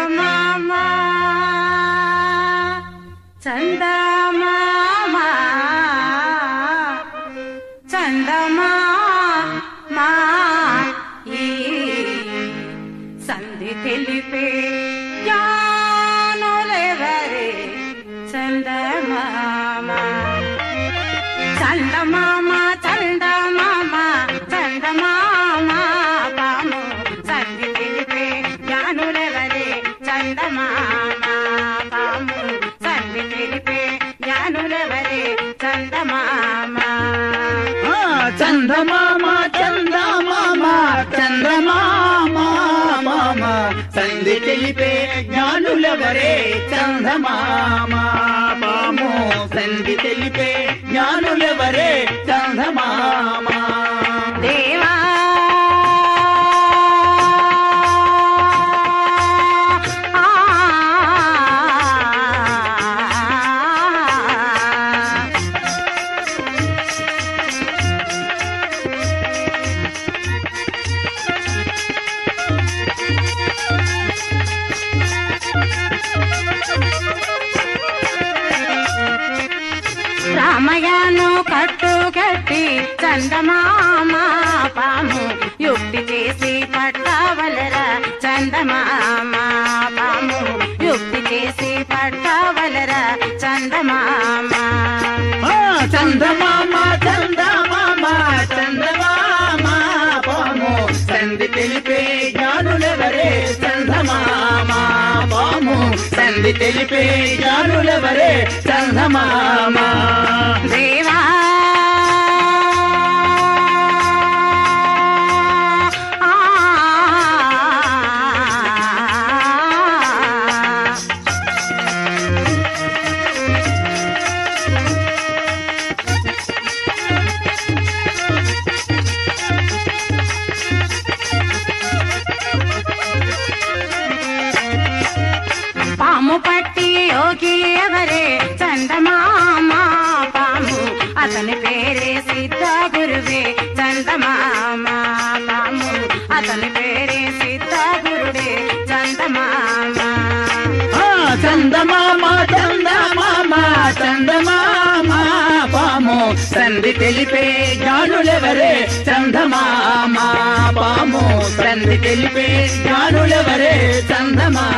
చందమామ చందమామ చందమామ ఈ సంధి తెలిపే జ్ఞానులెవరే చందమామ చందమామ చందమామ చందమామ పాము సంధి తెలిపే జ్ఞానులెవరే చందమామ పాము సంధి తెలిపే జ్ఞానులెవరే చందమామ ఆ, చందమామ చందమామ చందమామ మామ సంధి తెలిపే జ్ఞానులవరే చందమామ పాము సంధి తెలిపే జ్ఞానులవరే చందమామ దేవా ఆ రామయ్యను కట్టుకట్టి చందమామ పాము యుక్తి చేసి పట్టవలరా చందమామ పాము యుక్తి చేసి పట్టవలరా చందమామ ఆ, చందమామ చందమామ చందమామ పాము సంధి తెలిపే జ్ఞానులవరే చందమామ పాము సంధి తెలిపే జ్ఞానులవరే చందమామ దేవా పాము పట్టి యోగి ఎవరే చందమామ పాము అతని పేరే సిద్ధ గురువే చందమామ పాము అతని పేరే సిద్ధ గురుడే చందమామ ఆ, చందమామ చందమామ చందమామ పాము సంధి తెలిపే జ్ఞానులెవరే చందమామ పాము సంధి తెలిపే జ్ఞానులెవరే చందమామ